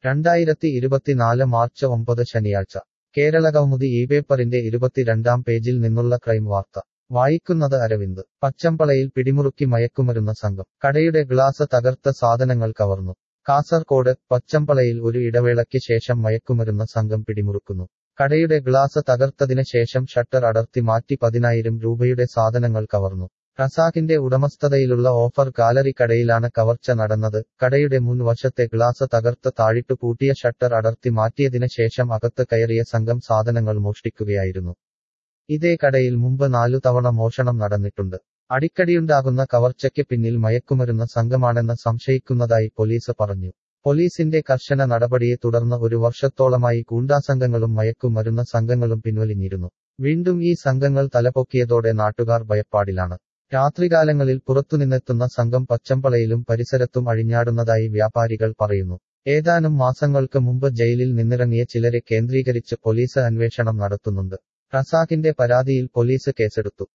രണ്ടായിരത്തി ഇരുപത്തിനാല് മാർച്ച് ഒമ്പത് ശനിയാഴ്ച കേരളകൗമുദി ഈ പേപ്പറിന്റെ ഇരുപത്തിരണ്ടാം പേജിൽ നിന്നുള്ള ക്രൈം വാർത്ത വായിക്കുന്നത് അരവിന്ദ് പച്ചമ്പളയിൽ പിടിമുറുക്കി മയക്കുമരുന്ന സംഘം കടയുടെ ഗ്ലാസ് തകർത്ത സാധനങ്ങൾ കവർന്നു കാസർകോട് പച്ചമ്പളയിൽ ഒരു ഇടവേളയ്ക്ക് ശേഷം മയക്കുമരുന്ന സംഘം പിടിമുറുക്കുന്നു കടയുടെ ഗ്ലാസ് തകർത്തതിന് ശേഷം ഷട്ടർ അടർത്തി മാറ്റി പതിനായിരം രൂപയുടെ സാധനങ്ങൾ കവർന്നു റസാഖിന്റെ ഉടമസ്ഥതയിലുള്ള ഓഫർ ഗാലറി കടയിലാണ് കവർച്ച നടന്നത് കടയുടെ മുൻവശത്തെ ഗ്ലാസ് തകർത്ത് താഴിട്ടു പൂട്ടിയ ഷട്ടർ അടർത്തി മാറ്റിയതിന് ശേഷം അകത്ത് കയറിയ സംഘം സാധനങ്ങൾ മോഷ്ടിക്കുകയായിരുന്നു ഇതേ കടയിൽ മുമ്പ് നാലു തവണ മോഷണം നടന്നിട്ടുണ്ട് അടിക്കടിയുണ്ടാകുന്ന കവർച്ചയ്ക്ക് പിന്നിൽ മയക്കുമരുന്ന സംഘമാണെന്ന് സംശയിക്കുന്നതായി പോലീസ് പറഞ്ഞു പോലീസിന്റെ കർശന നടപടിയെ തുടർന്ന് ഒരു വർഷത്തോളമായി ഗൂണ്ടാസംഘങ്ങളും മയക്കുമരുന്ന സംഘങ്ങളും പിൻവലിഞ്ഞിരുന്നു വീണ്ടും ഈ സംഘങ്ങൾ തലപൊക്കിയതോടെ നാട്ടുകാർ ഭയപ്പാടിലാണ് രാത്രികാലങ്ങളിൽ പുറത്തുനിന്നെത്തുന്ന സംഘം പച്ചമ്പളയിലും പരിസരത്തും അഴിഞ്ഞാടുന്നതായി വ്യാപാരികൾ പറയുന്നു ഏതാനും മാസങ്ങൾക്ക് മുമ്പ് ജയിലിൽ നിന്നിറങ്ങിയ ചിലരെ കേന്ദ്രീകരിച്ച് പോലീസ് അന്വേഷണം നടത്തുന്നുണ്ട് റസാഖിന്റെ പരാതിയിൽ പോലീസ് കേസെടുത്തു